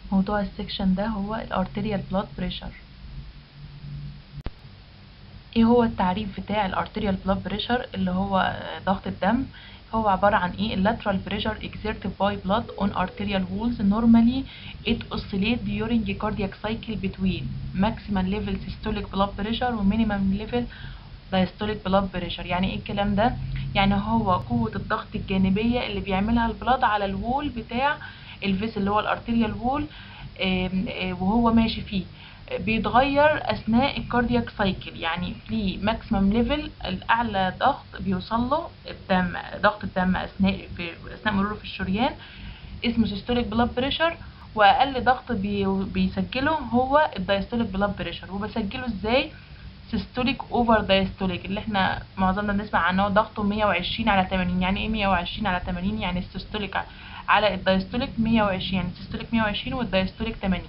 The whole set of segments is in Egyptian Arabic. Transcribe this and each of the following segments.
موضوع السكشن ده هو الارتيريال بلاد بريشر ايه هو التعريف بتاع الارتيريال بلاد بريشر اللي هو ضغط الدم هو عبارة عن ايه lateral pressure exerted by blood on arterial walls normally it oscillates during cardiac cycle between maximum level systolic blood pressure و minimum level diastolic blood pressure يعني ايه الكلام ده يعني هو قوة الضغط الجانبية اللي بيعملها البلاد على الوول بتاع الفيس اللي هو الارتيريال وول وهو ماشي فيه بيتغير اثناء الكاردياك سايكل يعني في ماكسيمم ليفل الاعلى ضغط بيوصل له الدم ضغط الدم اثناء في اثناء مروره في الشريان اسمه سيستوليك بلاد بريشر واقل ضغط بي بيسجله هو الدايستوليك بلاد بريشر وبسجله ازاي سيستوليك اوفر دايستوليك اللي احنا معظمنا بنسمع عنه ضغطه 120 على 80 يعني ايه 120 على 80 يعني السيستوليك على الدايستوليك 120 يعني السيستوليك 120 والدايستوليك 80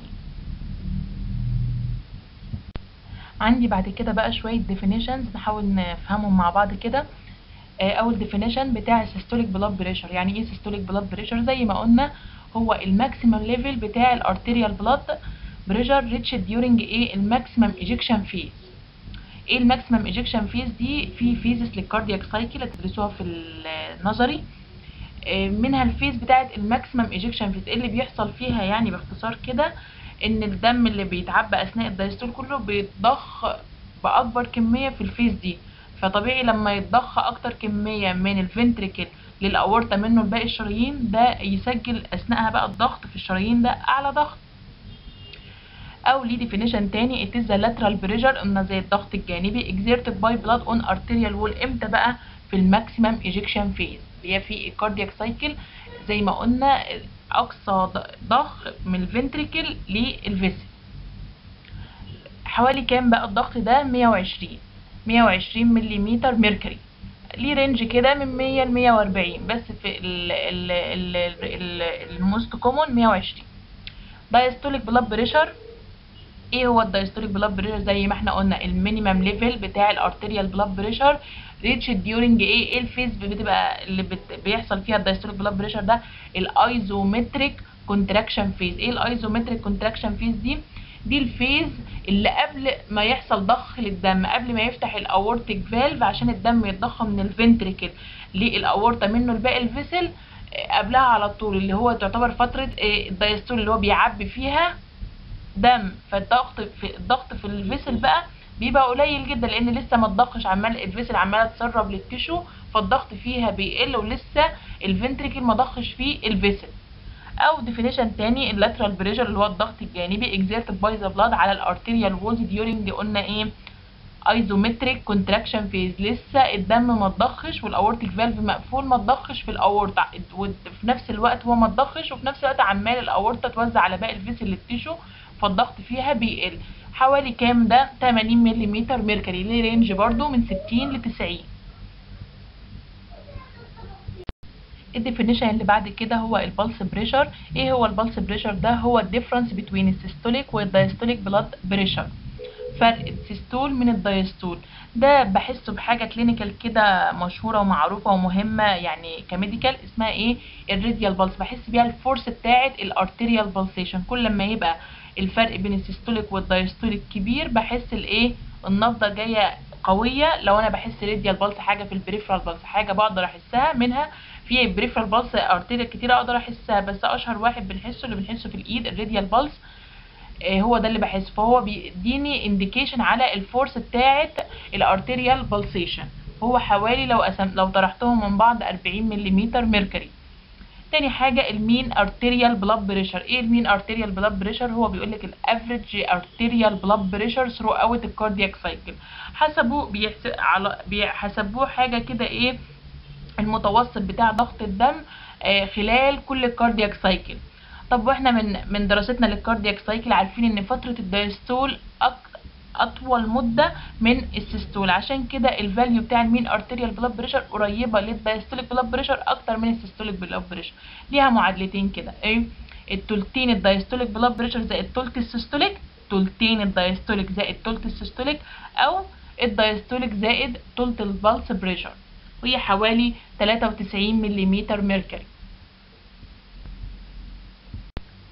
عندي بعد كده بقى شوية definitions نحاول نفهمهم مع بعض كده اول definition بتاع السيستوليك بلاد بريشر يعني ايه سيستوليك بلاد بريشر زي ما قلنا هو الماكسيمم ليفل بتاع الارتيريال بلاد بريشر ريتش during ايه الماكسيمم ايجكشن فيز ايه الماكسيمم ايجكشن فيز دي في فيزز للكاردياك سايكل هتدرسوها في النظري منها الفيز بتاعت الماكسيمم ايجكشن فيز ايه اللي بيحصل فيها يعني باختصار كده ان الدم اللي بيتعبى اثناء الدايستول كله بيتضخ باكبر كميه في الفيز دي فطبيعي لما يتضخ اكتر كميه من الفنتريكل للاورطه منه لباقي الشرايين ده يسجل اثناءها بقى الضغط في الشرايين ده اعلى ضغط او ليه ديفينيشن تاني it is the lateral pressure قلنا زي الضغط الجانبي exerted by blood on arterial wall امتى بقى في الماكسيمم ايجكشن فيز اللي هي في الكاردياك سايكل زي ما قلنا اقصى ضخ من الفنتريكل للفيسل حوالي كام بقى الضغط ده 120 120 ملم ميركوري ليه رينج كده من 100 ل 140 بس في الموست كومون 120 دايستوليك بلاد بريشر ايه هو الدايستوليك بلاد بريشر زي ما احنا قلنا المينيمم ليفل بتاع الارتيريال بلاد بريشر ريتش ديورنج ايه ايه الفيز بتبقى اللي بت... بيحصل فيها الدايستوليك بلاد بريشر ده الايزومتريك كونتراكشن فيز ايه الايزومتريك كونتراكشن فيز دي دي الفيز اللي قبل ما يحصل ضخ للدم قبل ما يفتح الاورتيك فالف عشان الدم يتضخ من الفنتريكل للاورطه منه لباقي الفيسل قبلها على طول اللي هو تعتبر فتره الدايستول اللي هو بيعبي فيها دم فالضغط في الضغط في الفيسل بقى بيبقى قليل جدا لان لسه ما اتضخش عمال الفيسل عماله تسرب للتيشو فالضغط فيها بيقل ولسه الفنتريكل ما ضخش فيه الفيسل او ديفينيشن تاني اللاترال بريشر اللي هو الضغط الجانبي exerted by the blood على الارتيريال وولز during قلنا ايه ايزومتريك كونتراكشن فيز لسه الدم ما اتضخش والاورتيك فالف مقفول ما اتضخش في الاورطه وفي نفس الوقت هو ما اتضخش وفي نفس الوقت عمال الاورطه توزع على باقي الفيسل للتيشو فالضغط فيها بيقل حوالي كام ده 80 ملم ميركوري ليه رينج برضو من 60 ل 90 الديفينيشن اللي بعد كده هو البلس بريشر ايه هو البلس بريشر ده هو الديفرنس بين السيستوليك والدايستوليك بلاد بريشر فرق السيستول من الدايستول ده بحسه بحاجه كلينيكال كده مشهوره ومعروفه ومهمه يعني كميديكال اسمها ايه الراديال بلس بحس بيها الفورس بتاعه الارتيريال بالسيشن كل لما يبقى الفرق بين السيستوليك والدايستوليك كبير بحس الايه النبضه جايه قويه لو انا بحس راديال بلس حاجه في البريفرال بلس حاجه بقدر احسها منها في بريفرال بلس ارتيريال كتير اقدر احسها بس اشهر واحد بنحسه اللي بنحسه في الايد الراديال بلس آه هو ده اللي بحس فهو بيديني انديكيشن على الفورس بتاعه الارتيريال بالسيشن هو حوالي لو أسم لو طرحتهم من بعض 40 ملم ميركوري تاني حاجة المين ارتيريال بلاد بريشر ايه المين ارتيريال بلاد بريشر هو بيقول لك الافريج ارتيريال بلاد بريشر ثرو اوت الكاردياك سايكل حسبوه بيحسب على بيحسبوه حاجة كده ايه المتوسط بتاع ضغط الدم آه خلال كل الكاردياك سايكل طب واحنا من من دراستنا للكاردياك سايكل عارفين ان فترة الدايستول اطول مده من السيستول عشان كده الفاليو بتاع المين ارتيريال بلاد بريشر قريبه للدايستوليك بلاد بريشر اكتر من السيستوليك بلاد بريشر ليها معادلتين كده ايه التلتين الدايستوليك بلاد بريشر زائد تلت السيستوليك تلتين الدايستوليك زائد تلت السيستوليك او الدايستوليك زائد تلت البلس بريشر وهي حوالي 93 ملم ميركوري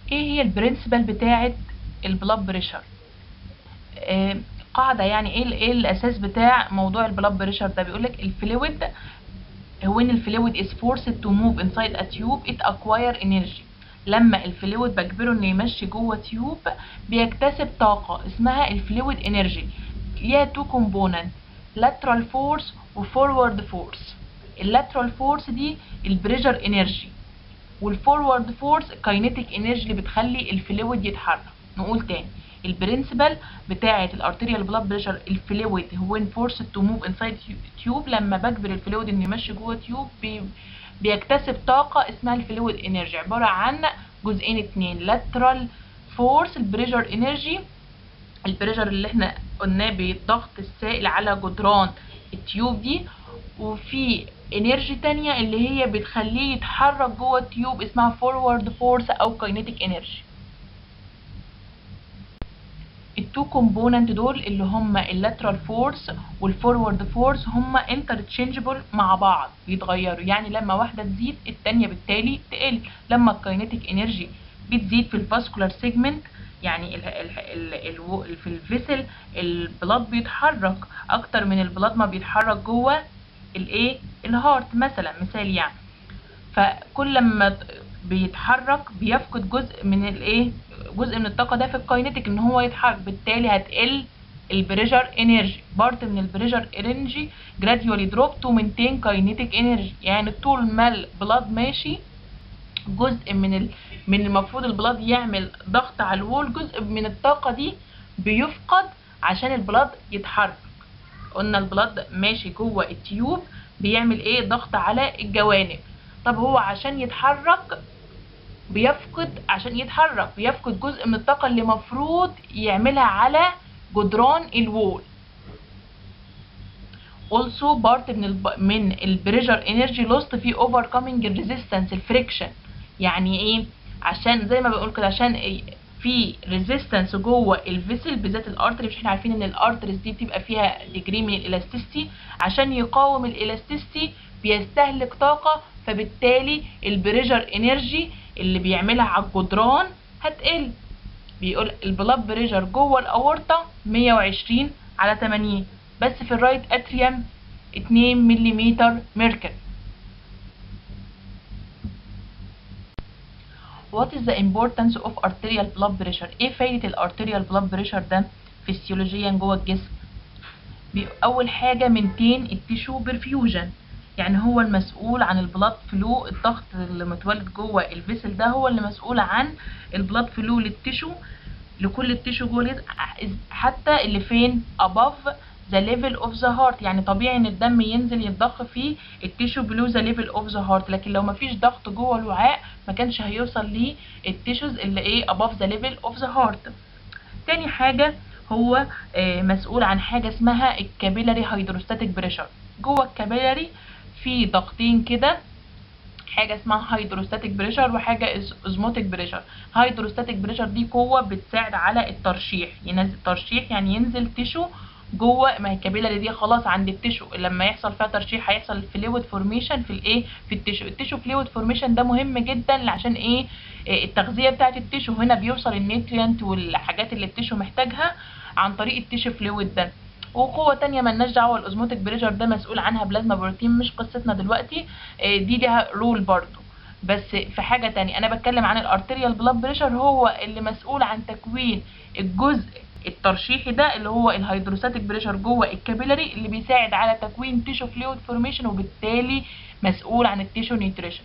ايه هي البرنسبل بتاعه البلاد بريشر آه قاعده يعني ايه ايه الاساس بتاع موضوع البلاد بريشر ده بيقول لك الفلويد when الفلويد is forced to move inside a tube it acquire energy لما الفلويد بجبره انه يمشي جوه تيوب بيكتسب طاقه اسمها الفلويد انرجي ليها تو كومبوننت lateral force وفورورد فورس اللاترال فورس دي البريشر انرجي والفورورد فورس كاينيتيك انرجي اللي بتخلي الفلويد يتحرك نقول تاني البرنسبل بتاعه الارتيريال بلاد بريشر الفلويد هو فورس تو موف انسايد تيوب لما بجبر الفلويد انه يمشي جوه تيوب بي بيكتسب طاقه اسمها الفلويد انرجي عباره عن جزئين اتنين لاترال فورس البريشر انرجي البريشر اللي احنا قلناه بالضغط السائل على جدران التيوب دي وفي انرجي تانية اللي هي بتخليه يتحرك جوه التيوب اسمها فورورد فورس او كاينيتيك انرجي التو كومبوننت دول اللي هما اللاترال فورس والفورورد فورس هما انترتشينجبل مع بعض بيتغيروا يعني لما واحده تزيد التانية بالتالي تقل لما الكاينيتيك انرجي بتزيد في الفاسكولار سيجمنت يعني ال ال ال ال في الفيسل البلاد بيتحرك اكتر من البلاد ما بيتحرك جوه الايه الهارت مثلا مثال يعني فكل ما بيتحرك بيفقد جزء من الايه جزء من الطاقه ده في الكاينيتيك ان هو يتحرك بالتالي هتقل البريشر انرجي بارت من البريشر انرجي جراديولي دروب تو مينتين كاينيتيك انرجي يعني طول ما البلاد ماشي جزء من ال... من المفروض البلاد يعمل ضغط على الوول جزء من الطاقه دي بيفقد عشان البلاد يتحرك قلنا البلاد ماشي جوه التيوب بيعمل ايه ضغط على الجوانب طب هو عشان يتحرك بيفقد عشان يتحرك بيفقد جزء من الطاقة اللي مفروض يعملها على جدران الوول also part من الب... من البريشر انرجي لوست في overcoming resistance الفريكشن يعني ايه عشان زي ما بنقول كده عشان إيه في ريزيستنس جوه الفيسل بالذات الارتري مش احنا عارفين ان الارتريز دي بتبقى فيها ديجري من الالاستيستي عشان يقاوم الالاستيستي بيستهلك طاقه فبالتالي البريشر انرجي اللي بيعملها على الجدران هتقل بيقول البلاد بريشر جوه الاورطه 120 على 80 بس في الرايت اتريوم 2 ملم ميركوري What is the importance of arterial blood pressure؟ ايه فايدة الارتيريال blood pressure ده فسيولوجيا جوه الجسم؟ أول حاجة maintain التيشو برفيوجن يعني هو المسؤول عن البلاد فلو الضغط اللي متولد جوه الفيسل ده هو اللي مسؤول عن البلاد فلو للتيشو لكل التيشو جوه حتى اللي فين above the level of the heart يعني طبيعي ان الدم ينزل يتضخ في التيشو below the level of the heart لكن لو مفيش ضغط جوه الوعاء ما كانش هيوصل للتيشوز اللي ايه above the level of the heart تاني حاجة هو آه مسؤول عن حاجة اسمها الكابيلاري هيدروستاتيك بريشر جوه الكابيلاري في ضغطين كده حاجه اسمها هيدروستاتيك بريشر وحاجه اوزموتيك بريشر هيدروستاتيك بريشر دي قوه بتساعد على الترشيح ينزل ترشيح يعني ينزل تيشو جوه ما هي الكابيلاري دي خلاص عند التيشو لما يحصل فيها ترشيح هيحصل فلويد فورميشن في الايه في التيشو التيشو فلويد فورميشن ده مهم جدا عشان ايه التغذيه بتاعه التيشو هنا بيوصل النيوتريانت والحاجات اللي التيشو محتاجها عن طريق التيشو فلويد ده وقوه تانية ملناش دعوه الاوزموتيك بريشر ده مسؤول عنها بلازما بروتين مش قصتنا دلوقتي دي ليها رول برضو بس في حاجه تانية انا بتكلم عن الارتيريال بلاد بريشر هو اللي مسؤول عن تكوين الجزء الترشيحي ده اللي هو الهيدروستاتيك بريشر جوه الكابيلاري اللي بيساعد على تكوين تيشو فلويد فورميشن وبالتالي مسؤول عن التيشو نيوتريشن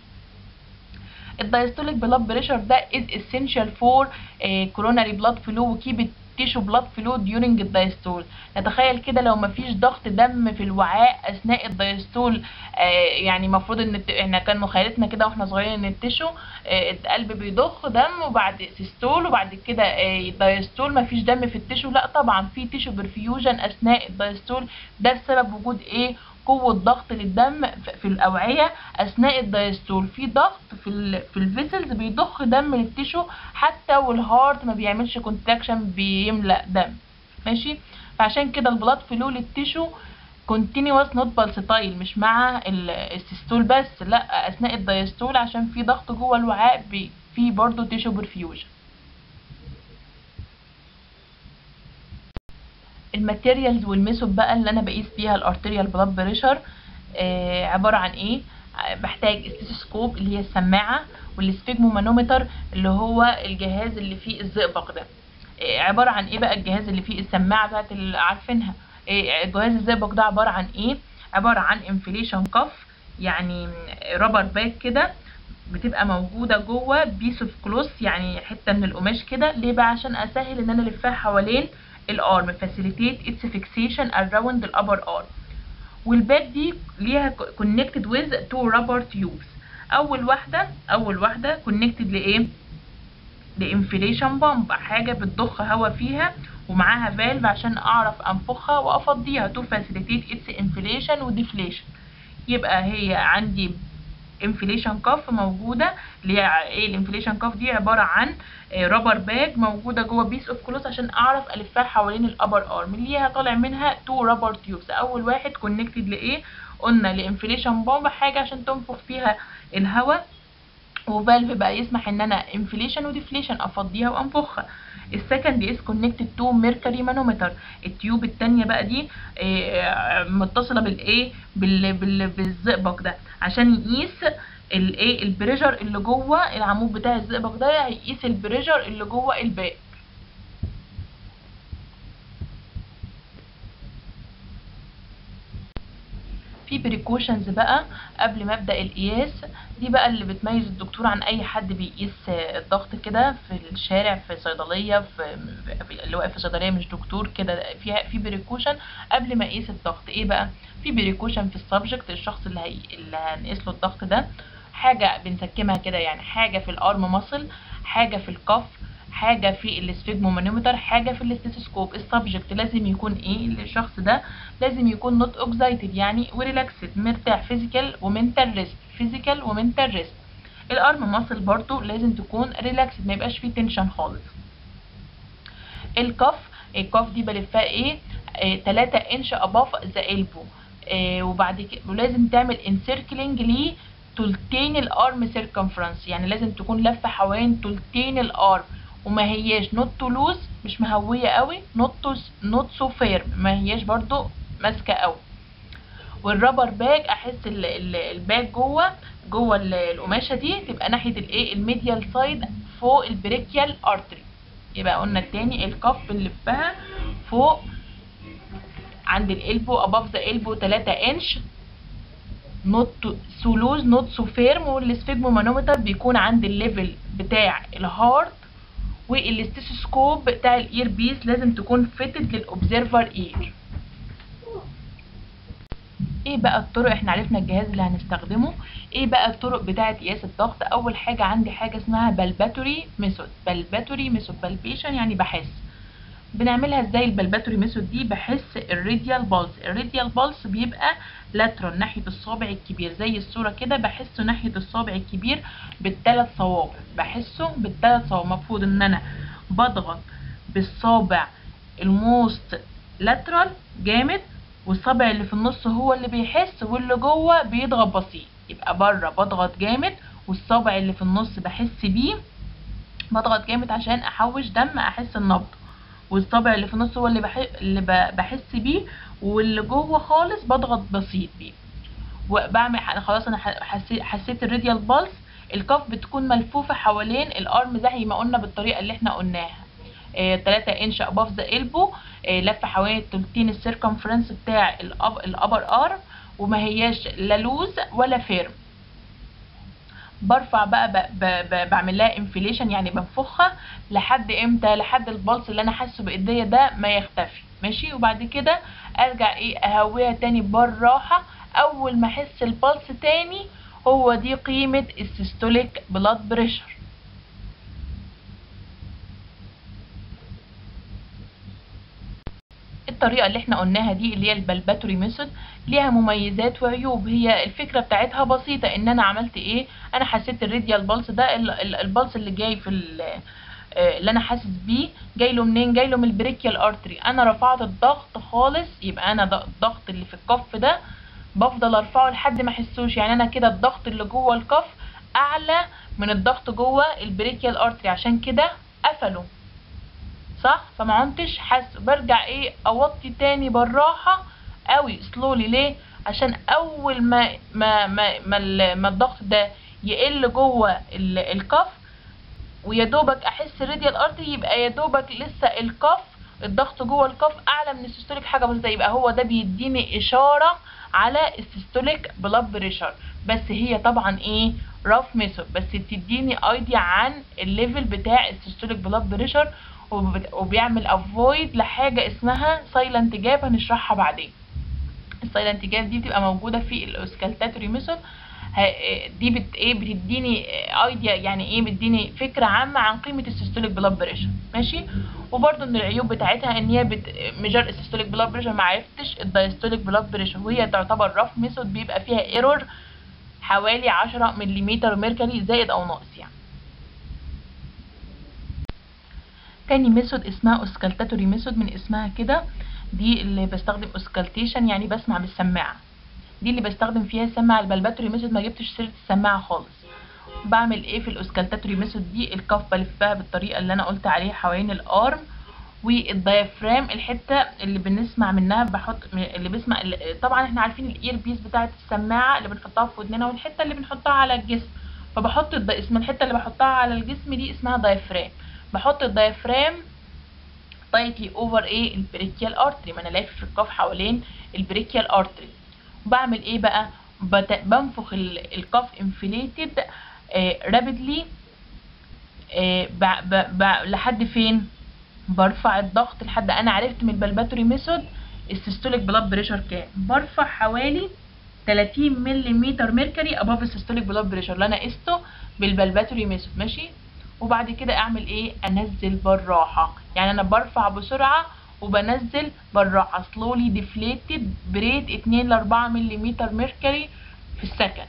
الدايستوليك بلاد بريشر ده is essential for coronary blood flow وكيب تيشو بلاد فلو ديورنج الدايستول نتخيل كده لو مفيش ضغط دم في الوعاء اثناء الدايستول آه يعني المفروض ان احنا كان مخيلتنا كده واحنا صغيرين ان التيشو آه القلب بيضخ دم وبعد سيستول وبعد كده آه دايستول مفيش دم في التيشو لا طبعا في تيشو برفيوجن اثناء الدايستول ده بسبب وجود ايه قوة ضغط للدم في الأوعية أثناء الدايستول في ضغط في ال في الفيسلز بيضخ دم للتيشو حتى والهارت ما بيعملش كونتراكشن بيملأ دم ماشي فعشان كده البلاد فلو للتيشو continuous not pulsatile مش مع السيستول بس لا أثناء الدايستول عشان في ضغط جوه الوعاء في برضه تيشو برفيوجن الماتيريالز والميثود بقى اللي انا بقيس بيها الارتريال بلاد بريشر آه عباره عن ايه آه، بحتاج استيثوسكوب اللي هي السماعه والسفيجمومانومتر اللي هو الجهاز اللي فيه الزئبق ده آه، عباره عن ايه بقى الجهاز اللي فيه السماعه بتاعت اللي عارفينها آه، جهاز الزئبق ده عباره عن ايه عباره عن انفليشن كف يعني رابر باك كده بتبقى موجودة جوه بيس اوف كلوث يعني حتة من القماش كده ليه بقى عشان اسهل ان انا الفها حوالين الارم facilitate its fixation around the upper arm والباك دي ليها connected with two rubber tubes اول واحدة اول واحدة connected لايه لانفليشن بامب حاجة بتضخ هواء فيها ومعاها فالف عشان اعرف انفخها وافضيها to facilitate its inflation وديفليشن يبقى هي عندي انفليشن كاف موجوده اللي هي ايه الانفليشن كاف دي عباره عن رابر باج موجوده جوه بيس اوف كلوث عشان اعرف الفها حوالين الابر ارم اللي هي طالع منها تو رابر تيوبس اول واحد كونكتد لايه قلنا لانفليشن بامب حاجه عشان تنفخ فيها الهواء وفالف بقى يسمح ان انا انفليشن وديفليشن افضيها وانفخها السكند از كونكتد تو ميركوري مانومتر التيوب التانية بقى دي آه، متصله بالايه بال- بال- بالزئبق ده عشان يقيس الايه البريشر اللي جوه العمود بتاع الزئبق ده هيقيس البريشر اللي جوه الباقي في بريكوشنز بقى قبل ما ابدا القياس دي بقى اللي بتميز الدكتور عن اي حد بيقيس الضغط كده في الشارع في صيدليه في في- اللي واقف في صيدليه مش دكتور كده فيها في بريكوشن قبل ما اقيس الضغط ايه بقى في بريكوشن في السبجكت الشخص اللي هي اللي هنقيس له الضغط ده حاجه بنسكمها كده يعني حاجه في الارم ماسل حاجه في الكف حاجه في السفيجمومانومتر حاجه في الاستيثوسكوب السبجكت لازم يكون ايه الشخص ده لازم يكون نوت اوكزايتد يعني وريلاكسد مرتاح فيزيكال ومنتال ريست فيزيكال ومنتال ريست الارم ماسل برضو لازم تكون ريلاكسد ما يبقاش فيه تنشن خالص الكف الكف دي بلفها ايه آه 3 انش اباف ذا البو آه وبعد كده ولازم تعمل انسيركلينج ليه تلتين الارم سيركمفرنس يعني لازم تكون لفه حوالين تلتين الارم وما هياش نوت تو لوز مش مهويه قوي نوت تو نوت سو فيرم ما هياش برضو ماسكه قوي والرابر باج احس ال- ال- الباج جوه جوه ال- القماشه دي تبقى ناحيه الايه الميديال سايد فوق البريكيال ارتري يبقى قلنا التاني الكف بنلفها فوق عند الالبو اباف ذا البو 3 انش نوت سو لوز نوت سو فيرم والسفيجمومانومتر بيكون عند الليفل بتاع الهارت والاستيثوسكوب بتاع الاير بيس لازم تكون فيتد للاوبزرفر اير ايه بقى الطرق احنا عرفنا الجهاز اللي هنستخدمه ايه بقى الطرق بتاعه قياس الضغط اول حاجه عندي حاجه اسمها بالباتوري ميثود بالباتوري ميثود بالبيشن يعني بحس بنعملها ازاي البلباتوري ميثود دي بحس الراديال بالز الراديال بالز بيبقى لاترال ناحيه الصابع الكبير زي الصوره كده بحسه ناحيه الصابع الكبير بالثلاث صوابع بحسه بالثلاث صوابع المفروض ان انا بضغط بالصابع الموست لاترال جامد والصابع اللي في النص هو اللي بيحس واللي جوه بيضغط بسيط يبقى بره بضغط جامد والصابع اللي في النص بحس بيه بضغط جامد عشان احوش دم احس النبض والصابع اللي في النص هو اللي بح... اللي ب... بحس بيه واللي جوه خالص بضغط بسيط بيه وبعمل ح- خلاص انا ح- حسيت حسيت الراديال بالس الكف بتكون ملفوفه حوالين الارم زي ما قلنا بالطريقه اللي احنا قلناها آه 3 انش اباف ذا البو لفه حوالين التلتين السيركمفرنس بتاع الأب... الابر ارم وما هياش لا لوز ولا فيرم برفع بقى ب... ب... ب... بعمل لها انفليشن يعني بنفخها لحد امتى لحد البلس اللي انا حاسه بايديا ده ما يختفي ماشي وبعد كده ارجع ايه اهويها تاني بالراحه اول ما احس البلس تاني هو دي قيمه السيستوليك بلاد بريشر الطريقه اللي احنا قلناها دي اللي هي البلباتوري ميثود ليها مميزات وعيوب هي الفكره بتاعتها بسيطه ان انا عملت ايه انا حسيت الراديال بالس ده ال- ال- البلس اللي جاي في ال- آه، اللي انا حاسس بيه جاي له منين جاي له من البريكيال ارتري انا رفعت الضغط خالص يبقى انا ض- الضغط اللي في الكف ده بفضل ارفعه لحد ما احسوش يعني انا كده الضغط اللي جوه الكف اعلى من الضغط جوه البريكيال ارتري عشان كده قفله صح فما عنتش حاسه برجع ايه اوطي تاني بالراحه قوي سلولي ليه عشان اول ما ما ما ما, ال- ما الضغط ده يقل جوه ال- الكف ويا دوبك احس الراديال ارتري يبقى يا دوبك لسه الكف الضغط جوه الكف اعلى من السيستوليك حاجه بسيطه يبقى هو ده بيديني اشاره على السيستوليك بلاد بريشر بس هي طبعا ايه راف ميثود بس بتديني ايديا عن الليفل بتاع السيستوليك بلاد بريشر وبيعمل افويد لحاجه اسمها سايلنت جاب هنشرحها بعدين السايلنت جاب دي بتبقى موجوده في الاوسكالتاتوري ميثود ه- دي بت ايه بتديني ايديا يعني ايه بتديني فكره عامه عن قيمه السيستوليك بلاد بريشر ماشي وبرده من العيوب بتاعتها ان هي بت... مجر السيستوليك بلاد بريشر ما عرفتش الدايستوليك بلاد بريشر وهي تعتبر رف ميثود بيبقى فيها ايرور حوالي 10 ملم ميركوري زائد او ناقص يعني تاني ميثود اسمها اوسكالتاتوري ميثود من اسمها كده دي اللي بستخدم اوسكالتيشن يعني بسمع بالسماعه دي اللي بستخدم فيها السماعه البلباتوري ميثود ما جبتش سيره السماعه خالص بعمل ايه في الاوسكالتاتوري ميثود دي الكف بلفها بالطريقه اللي انا قلت عليها حوالين الارم والديافرام الحته اللي بنسمع منها بحط اللي بسمع اللي طبعا احنا عارفين الاير بيس بتاعه السماعه اللي بنحطها في ودننا والحته اللي بنحطها على الجسم فبحط الد... اسم الحته اللي بحطها على الجسم دي اسمها دايفرام بحط الدايفرام تايتلي اوفر ايه البريكيال ارتري ما انا لافف في الكف حوالين البريكيال ارتري بعمل ايه بقى بت... بنفخ ال- الكف انفليتد رابيدلي ب... ب... ب... لحد فين برفع الضغط لحد انا عرفت من البلباتوري ميثود السيستوليك بلاد بريشر كام برفع حوالي 30 ملم ميركوري اباف السيستوليك بلاد بريشر اللي انا قسته بالبلباتوري ميثود ماشي وبعد كده اعمل ايه انزل بالراحه يعني انا برفع بسرعه وبنزل بالراحه سلولي ديفليتد بريت 2 ل 4 ملم ميركوري في السكند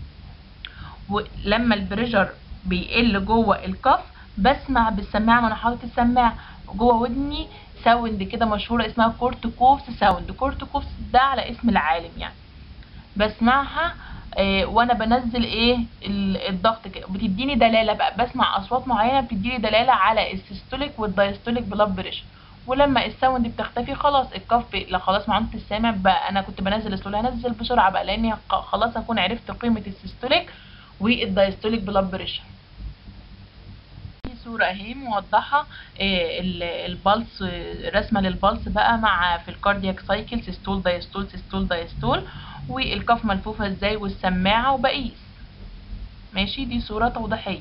ولما البريشر بيقل جوه الكف بسمع بالسماعه ما انا حاطط السماعه جوه ودني ساوند كده مشهوره اسمها كورتوكوفس ساوند كورتوكوفس ده على اسم العالم يعني بسمعها آه وانا بنزل ايه ال- الضغط كده بتديني دلاله بقى بسمع اصوات معينه بتديني دلاله على السيستوليك والدايستوليك بلاد بريشر ولما الساوند بتختفي خلاص الكف لا خلاص ما عدت السامع بقى انا كنت بنزل السلول هنزل بسرعه بقى لاني ق- خلاص هكون عرفت قيمه السيستوليك والدايستوليك بلاد بريشر في صورة اهي موضحة آه، ال- البلس آه، رسمة للبلس بقى مع في الكاردياك سايكل سيستول دايستول سيستول دايستول والكف ملفوفة ازاي والسماعة وبقيس ماشي دي صورة توضيحية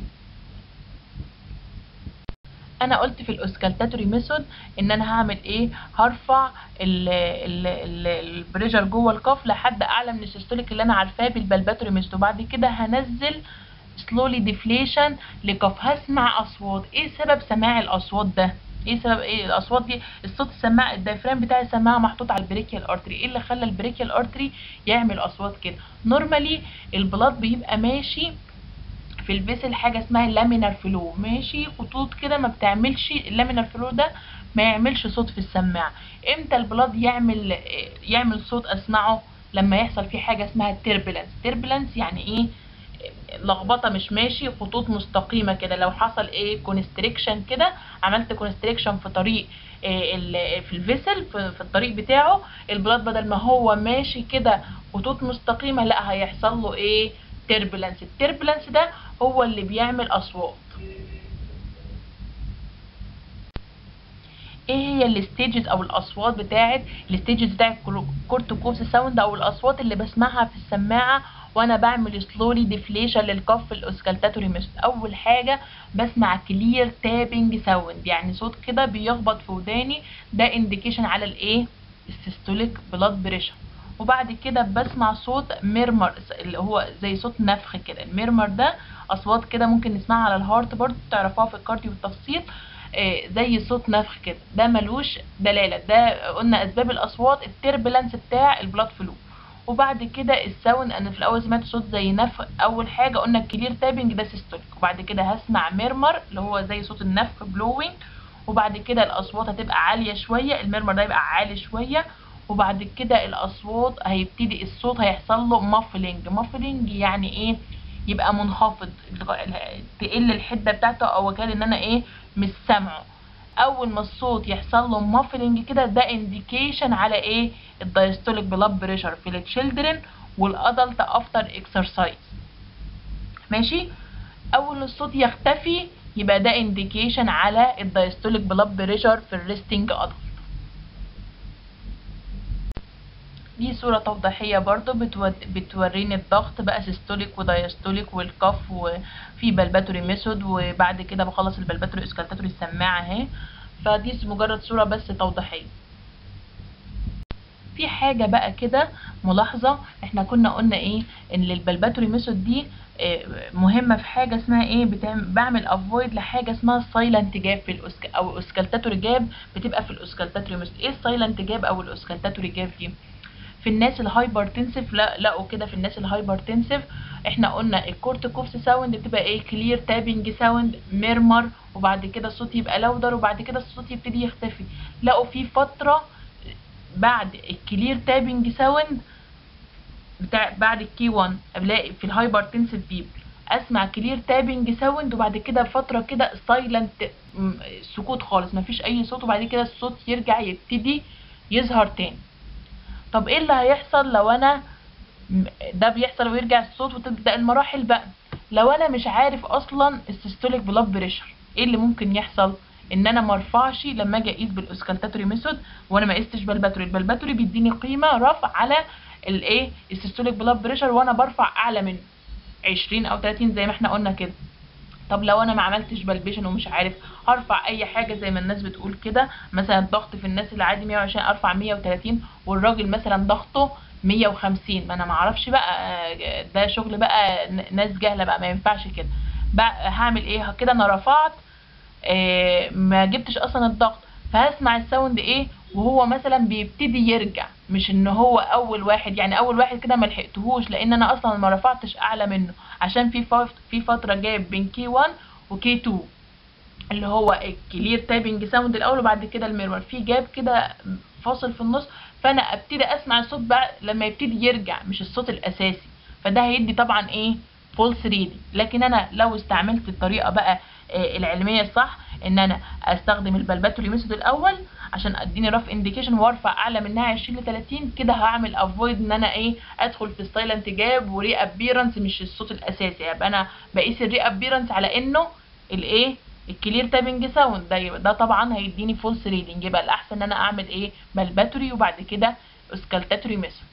انا قلت في الاوسكالتاتوري ميثود ان انا هعمل ايه هرفع ال- ال- ال- البريشر جوه الكف لحد اعلى من السيستوليك اللي انا عارفاه بالبلباتوري ميثود وبعد كده هنزل سلولي ديفليشن لكف هسمع اصوات ايه سبب سماع الاصوات ده ايه سبب ايه الاصوات دي الصوت السماع الدايفرام بتاع السماعه محطوط على البريكيال ارتري ايه اللي خلى البريكيال ارتري يعمل اصوات كده نورمالي البلاد بيبقى ماشي في الفيسل حاجه اسمها لامينار فلو ماشي خطوط كده ما بتعملش اللامينار فلو ده ما يعملش صوت في السماعه امتى البلاد يعمل يعمل صوت اسمعه لما يحصل فيه حاجه اسمها تيربلنس تيربلنس يعني ايه لخبطه مش ماشي خطوط مستقيمه كده لو حصل ايه كونستريكشن كده عملت كونستريكشن في طريق إيه ال- في الفيسل في, في الطريق بتاعه البلاد بدل ما هو ماشي كده خطوط مستقيمه لا هيحصل له ايه تيربلنس التيربلنس ده هو اللي بيعمل اصوات ايه هي الستيجز او الاصوات بتاعه الستيجز بتاعه الكورتوكوس ساوند او الاصوات اللي بسمعها في السماعه وانا بعمل سلولي ديفليشن للكف الاوسكالتاتوري ميثود اول حاجه بسمع كلير تابنج ساوند يعني صوت كده بيخبط في وداني ده انديكيشن على الايه السيستوليك بلاد بريشر وبعد كده بسمع صوت ميرمر اللي هو زي صوت نفخ كده الميرمر ده اصوات كده ممكن نسمعها على الهارت برضه تعرفوها في الكارديو بالتفصيل آه، زي صوت نفخ كده ده ملوش دلاله ده قلنا اسباب الاصوات التربلنس بتاع البلاد فلو وبعد كده الساوند انا في الاول سمعت صوت زي نفخ اول حاجه قلنا الكلير تابنج ده سيستوليك وبعد كده هسمع ميرمر اللي هو زي صوت النفخ بلوينج وبعد كده الاصوات هتبقى عاليه شويه الميرمر ده يبقى عالي شويه وبعد كده الاصوات هيبتدي الصوت هيحصل له مافلنج مافلنج يعني ايه يبقى منخفض تقل الحده بتاعته او كان ان انا ايه مش سامعه اول ما الصوت يحصل له مافلنج كده ده انديكيشن على ايه الدايستوليك بلاد بريشر في التشيلدرن والادلت افتر اكسرسايز ماشي اول الصوت يختفي يبقى ده انديكيشن على الدايستوليك بلاد بريشر في الريستنج ادلت دي صورة توضيحية برضو بتود... بتوريني الضغط بقى سيستوليك ودايستوليك والكف وفي بلباتوري ميثود وبعد كده بخلص البلباتوري اسكالتاتوري السماعة اهي فدي مجرد صورة بس توضيحية في حاجة بقى كده ملاحظة احنا كنا قلنا ايه ان البلباتوري ميثود دي مهمة في حاجة اسمها ايه بتعمل بعمل افويد لحاجة اسمها السايلنت جاب في الأسك او الاسكالتاتوري جاب بتبقى في الاسكالتاتوري ميثود ايه السايلنت جاب او الاسكالتاتوري جاب دي في الناس الهايبرتنسيف لا لقوا كده في الناس الهايبرتنسيف احنا قلنا الكورتيكوفس ساوند بتبقى ايه كلير تابنج ساوند ميرمر وبعد كده الصوت يبقى لاودر وبعد كده الصوت يبتدي يختفي لقوا في فتره بعد الكلير تابنج ساوند بتاع بعد الكي 1 الاقي في الهايبرتنسيف بيبل اسمع كلير تابنج ساوند وبعد كده فتره كده سايلنت سكوت خالص مفيش اي صوت وبعد كده الصوت يرجع يبتدي يظهر تاني طب ايه اللي هيحصل لو انا ده بيحصل ويرجع الصوت وتبدا المراحل بقى لو انا مش عارف اصلا السيستوليك بلاد بريشر ايه اللي ممكن يحصل ان انا ما ارفعش لما اجي اقيس بالاسكالتاتوري ميثود وانا ما قستش بالباتوري البلباتوري بيديني قيمه رفع على الايه السيستوليك بلاد بريشر وانا برفع اعلى منه 20 او 30 زي ما احنا قلنا كده طب لو انا ما عملتش بلبيشن ومش عارف هرفع اي حاجه زي ما الناس بتقول كده مثلا الضغط في الناس العادي 120 ارفع 130 والراجل مثلا ضغطه 150 ما انا ما اعرفش بقى ده شغل بقى ناس جاهله بقى ما ينفعش كده بقى هعمل ايه كده انا رفعت آه ما جبتش اصلا الضغط فهسمع الساوند ايه وهو مثلا بيبتدي يرجع مش ان هو اول واحد يعني اول واحد كده ما لحقتهوش لان انا اصلا ما رفعتش اعلى منه عشان في في فتره جاب بين كي 1 وكي 2 اللي هو الكلير تايبنج ساوند الاول وبعد كده الميرور في جاب كده فاصل في النص فانا ابتدي اسمع الصوت بقى لما يبتدي يرجع مش الصوت الاساسي فده هيدي طبعا ايه فولس ريدنج لكن انا لو استعملت الطريقه بقى العلميه الصح ان انا استخدم البلباتوري ميثود الاول عشان اديني رف انديكيشن وارفع اعلى منها 20 ل 30 كده هعمل افويد ان انا ايه ادخل في السايلنت جاب وري ابيرنس مش الصوت الاساسي يبقى انا بقيس الري ابيرنس على انه الايه الكلير تابنج ساوند ده ده طبعا هيديني فولس ريدنج يبقى الاحسن ان انا اعمل ايه بلباتوري وبعد كده اسكالتاتوري ميثود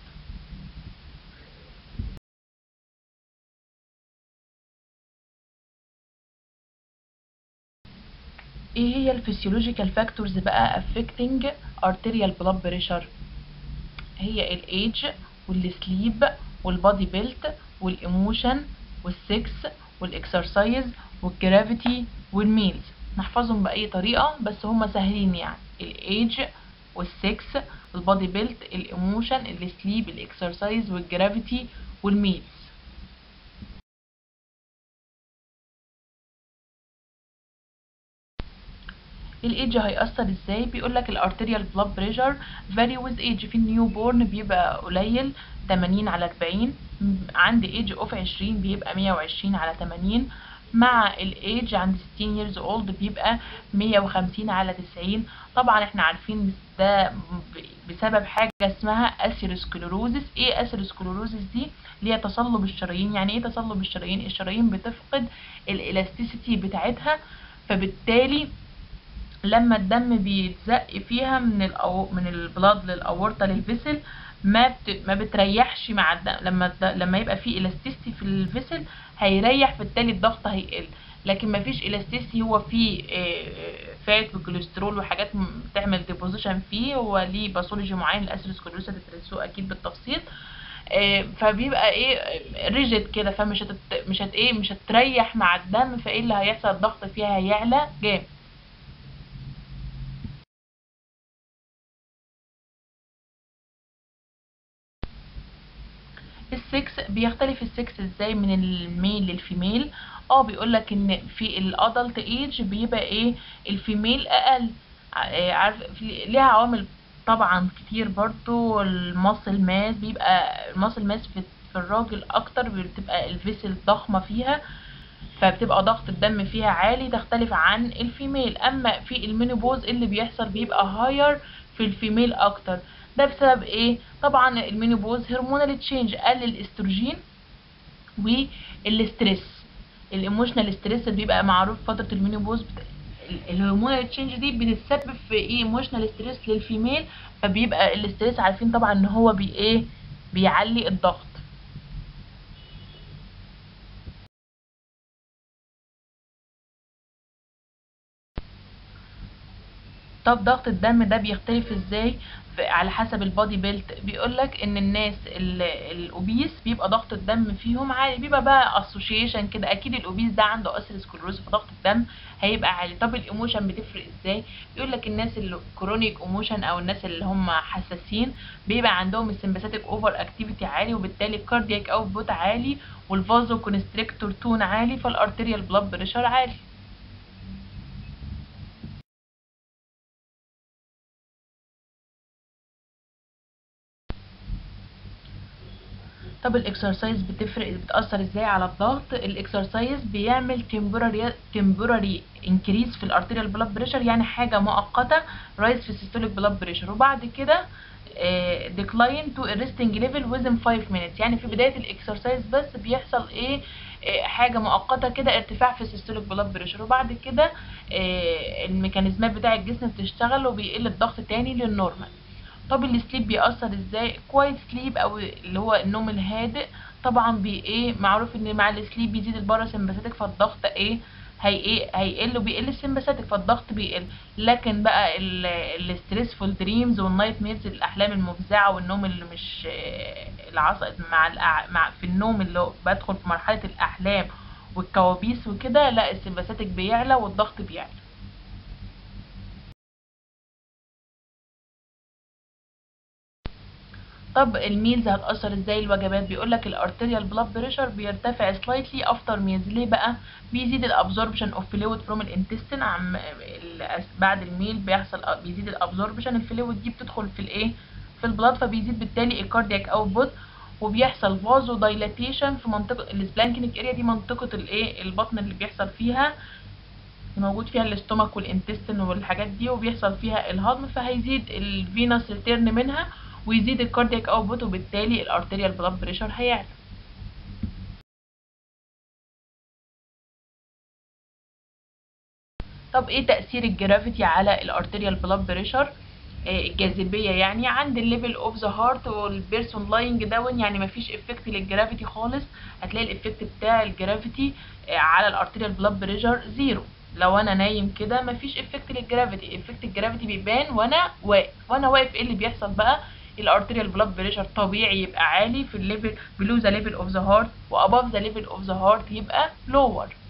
ايه هي الفسيولوجيكال فاكتورز بقى affecting arterial blood pressure هي الايدج والسليب والبادي بيلت والايموشن والسكس والاكسرسايز والجرافيتي والميلز نحفظهم باي طريقه بس هما سهلين يعني الايدج والسكس البادي بيلت الايموشن السليب الاكسرسايز والجرافيتي والميلز الايدج هيأثر ازاي بيقول لك الارتريال بلاد بريشر فاري ويز ايج في النيو بورن بيبقى قليل 80 على 40 عند ايج اوف 20 بيبقى 120 على 80 مع الايج عند 60 years old بيبقى 150 على 90 طبعا احنا عارفين ده بسبب حاجه اسمها اثيروسكلوروزس ايه اثيروسكلوروزس دي اللي هي تصلب الشرايين يعني ايه تصلب الشرايين الشرايين بتفقد الالاستيسيتي بتاعتها فبالتالي لما الدم بيتزق فيها من الأو... من البلاد للاورطه للفيسل ما بت... ما بتريحش مع الدم لما الد... لما يبقى في الاستيستي في الفيسل هيريح فبالتالي الضغط هيقل لكن ما فيش الاستيستي هو فيه فات وكوليسترول وحاجات بتعمل ديبوزيشن فيه هو ليه باثولوجي معين الاسيروسكلروز هتدرسوه اكيد بالتفصيل فبيبقى ايه ريجيد كده فمش هتت... مش هت ايه مش هتريح مع الدم فايه اللي هيحصل الضغط فيها هيعلى جامد السكس بيختلف السكس ازاي من الميل للفيميل اه بيقولك ان في الادلت ايج بيبقى ايه الفيميل اقل عارف ليها عوامل طبعا كتير برضو الماسل ماس بيبقى الماسل ماس في, في الراجل اكتر بتبقى الفيسل ضخمه فيها فبتبقى ضغط الدم فيها عالي تختلف عن الفيميل اما في المينوبوز اللي بيحصل بيبقى هاير في الفيميل اكتر ده بسبب ايه طبعا المينوبوز هرمونال تشينج قل الاستروجين والاسترس الايموشنال ستريس بيبقى معروف فتره المينوبوز بت... الهرمونال تشينج دي بتتسبب في ايه ايموشنال ستريس للفيميل فبيبقى الاسترس عارفين طبعا ان هو بي ايه بيعلي الضغط طب ضغط الدم ده بيختلف ازاي على حسب البادي بيلت بيقولك ان الناس الاوبيس بيبقى ضغط الدم فيهم عالي بيبقى بقى اسوشيشن كده اكيد الاوبيس ده عنده اثيروسكلروز فضغط الدم هيبقى عالي طب الايموشن بتفرق ازاي بيقولك الناس اللي كرونيك ايموشن او الناس اللي هم حساسين بيبقى عندهم السمباثيك اوفر اكتيفيتي عالي وبالتالي الكاردياك اوتبوت عالي والفازو كونستريكتور تون عالي فالارتيريال بلاد بريشر عالي طب الاكسرسايز بتفرق بتأثر ازاي على الضغط الاكسرسايز بيعمل temporary temporary increase في الارتيريال بلاد بريشر يعني حاجة مؤقتة رايز في السيستوليك بلاد بريشر وبعد كده decline to a resting level within 5 minutes يعني في بداية الاكسرسايز بس بيحصل ايه حاجة مؤقتة كده ارتفاع في السيستوليك بلاد بريشر وبعد كده الميكانيزمات بتاع الجسم بتشتغل وبيقل الضغط تاني للنورمال طب السليب بيأثر ازاي كويس سليب او اللي هو النوم الهادئ طبعا بي ايه معروف ان مع السليب بيزيد الباراسمباثيك فالضغط ايه هي ايه هيقل وبيقل السمباثيك فالضغط بيقل لكن بقى الستريسفول دريمز والنايت ميرز الاحلام المفزعه والنوم اللي مش العصب مع الأع... مع في النوم اللي بدخل في مرحله الاحلام والكوابيس وكده لا السمباثيك بيعلى والضغط بيعلى طب الميلز هتأثر ازاي الوجبات بيقولك الارتيريال بلاد بريشر بيرتفع سلايتلي افتر ميلز ليه بقى بيزيد الابزوربشن اوف فلويد فروم الانتستين عم بعد الميل بيحصل بيزيد الابزوربشن الفلويد دي بتدخل في الايه في البلاد فبيزيد بالتالي الكاردياك اوتبوت وبيحصل فازو دايلاتيشن في منطقه السبلانكينيك اريا دي منطقه الايه البطن اللي بيحصل فيها موجود فيها الاستومك والانتستين والحاجات دي وبيحصل فيها الهضم فهيزيد الفينوس ريتيرن منها ويزيد الكاردياك اوتبوت وبالتالي الارتيريال بلاد بريشر هيعلى طب ايه تأثير الجرافيتي على الارتيريال بلاد بريشر الجاذبيه يعني عند الليفل اوف ذا هارت والبيرسون لاينج داون يعني مفيش افكت للجرافيتي خالص هتلاقي الافكت بتاع الجرافيتي على الارتيريال بلاد بريشر زيرو لو انا نايم كده مفيش افكت للجرافيتي افكت الجرافيتي بيبان وانا واقف وانا واقف ايه اللي بيحصل بقى الارتيريال بلاد بريشر طبيعي يبقى عالي في الليفل below the level of the heart وabove the level of the heart يبقى lower